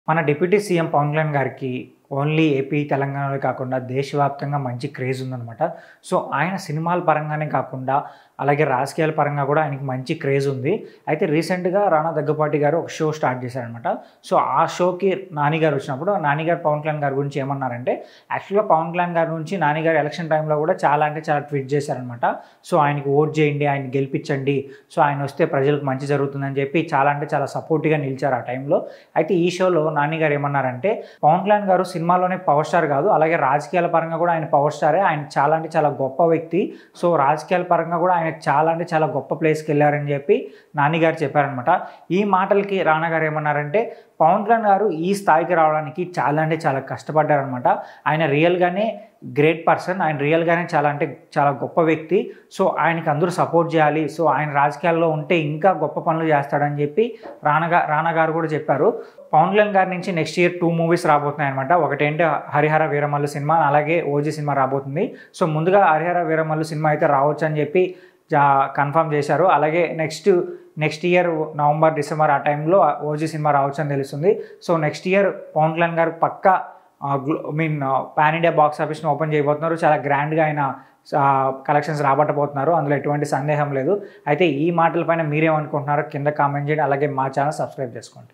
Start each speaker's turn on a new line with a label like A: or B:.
A: మన deputy CM Pawan Kalyan గారికి only AP తెలంగాణలో కాకుండా దేశవ్యాప్తంగా మంచి క్రేజ్ ఉందన్నమాట సో ఆయన సినిమాల పరంగానే కాకుండా అలాగే రాజకీయాల పరంగా కూడా ఆయనకి మంచి క్రేజ్ ఉంది అయితే రీసెంట్గా రాణా దగ్గపాటి గారు ఒక షో స్టార్ట్ చేశారనమాట సో ఆ షోకి నాని గారు వచ్చినప్పుడు నాని గారు పవన్ కళ్యాణ్ గారి గురించి ఏమన్నారంటే యాక్చువల్గా పవన్ కళ్యాణ్ గారి గురించి నాని గారు ఎలక్షన్ టైంలో కూడా చాలా అంటే చాలా ట్వీట్ చేశారనమాట సో ఆయనకి ఓట్ చేయండి ఆయన గెలిపించండి సో ఆయన వస్తే ప్రజలకు మంచి జరుగుతుందని చెప్పి చాలా అంటే చాలా సపోర్ట్గా నిలిచారు ఆ టైంలో అయితే ఈ షోలో నాని గారు ఏమన్నారంటే పవన్ కళ్యాణ్ గారు సినిమాలోనే పవర్ స్టార్ కాదు అలాగే రాజకీయాల పరంగా కూడా ఆయన పవర్ స్టారే ఆయన చాలా అంటే చాలా గొప్ప వ్యక్తి సో రాజకీయాల పరంగా కూడా ఆయన చాలా అంటే చాలా గొప్ప ప్లేస్కి వెళ్ళారని చెప్పి నాని గారు చెప్పారనమాట ఈ మాటలకి రానా గారు ఏమన్నారంటే పవన్ కళ్యాణ్ గారు ఈ స్థాయికి రావడానికి చాలా అంటే చాలా కష్టపడ్డారనమాట ఆయన రియల్గానే గ్రేట్ పర్సన్ ఆయన రియల్గానే చాలా అంటే చాలా గొప్ప వ్యక్తి సో ఆయనకి అందరూ సపోర్ట్ చేయాలి సో ఆయన రాజకీయాల్లో ఉంటే ఇంకా గొప్ప పనులు చేస్తాడని చెప్పి రానగా రానా గారు కూడా చెప్పారు పవన్ కళ్యాణ్ గారి నుంచి నెక్స్ట్ ఇయర్ టూ మూవీస్ రాబోతున్నాయి అనమాట ఒకటేంటి హరిహర వీరమల్లు సినిమా అలాగే ఓజీ సినిమా రాబోతుంది సో ముందుగా హరిహర వీరమల్లు సినిమా అయితే రావచ్చు అని చెప్పి కన్ఫర్మ్ చేశారు అలాగే next next year November December ఆ టైంలో ఓజీ సినిమా రావచ్చు అని తెలుస్తుంది so next year Pawan Kalyan garu పక్కా మీన్ పాన్ ఇండియా బాక్స్ ఆఫీస్ని ఓపెన్ చేయబోతున్నారు చాలా గ్రాండ్గా ఆయన కలెక్షన్స్ రాబట్టబోతున్నారు అందులో ఎటువంటి సందేహం లేదు అయితే ఈ మాటలపైన మీరేమనుకుంటున్నారో కింద కామెంట్ చేయండి అలాగే మా ఛానల్ సబ్స్క్రైబ్ చేసుకోండి